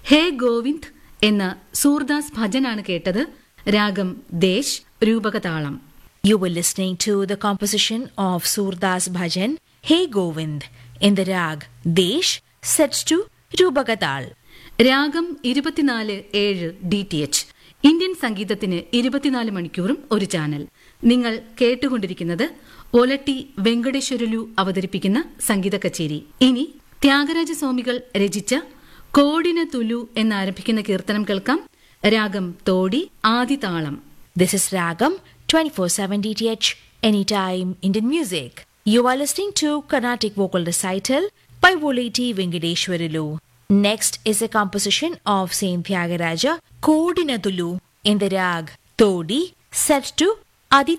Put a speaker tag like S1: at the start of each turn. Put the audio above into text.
S1: ഹേ ഗോവിന്ദ് എന്ന സൂർദാസ് ഭജനാണ് കേട്ടത് രാഗം ദേശ് രൂപകതാളം
S2: You were listening to the composition of Surdas Bhajan, Hey Govind, in the rag Desh, set to Rubagatal.
S1: രാഗം ഇരുപത്തിനാല് ഏഴ് ഡി ടി എച്ച് ഇന്ത്യൻ സംഗീതത്തിന് ഇരുപത്തിനാല് മണിക്കൂറും ഒരു ചാനൽ നിങ്ങൾ കേട്ടുകൊണ്ടിരിക്കുന്നത് ഒലട്ടി വെങ്കടേശ്വരലു അവതരിപ്പിക്കുന്ന സംഗീത കച്ചേരി ഇനി ത്യാഗരാജ സ്വാമികൾ രചിച്ച കോടിന തുലു എന്നാരംഭിക്കുന്ന കീർത്തനം കേൾക്കാം രാഗം തോടി ആദിതാളം
S2: This is Ragam 24/7 DTH Anytime Indian Music. You are listening to Carnatic Vocal Recital by Voleti Venkadeshwarilu. Next is a composition of Saint Tyagaraja Kodinadulu in the rag Todi set to Adi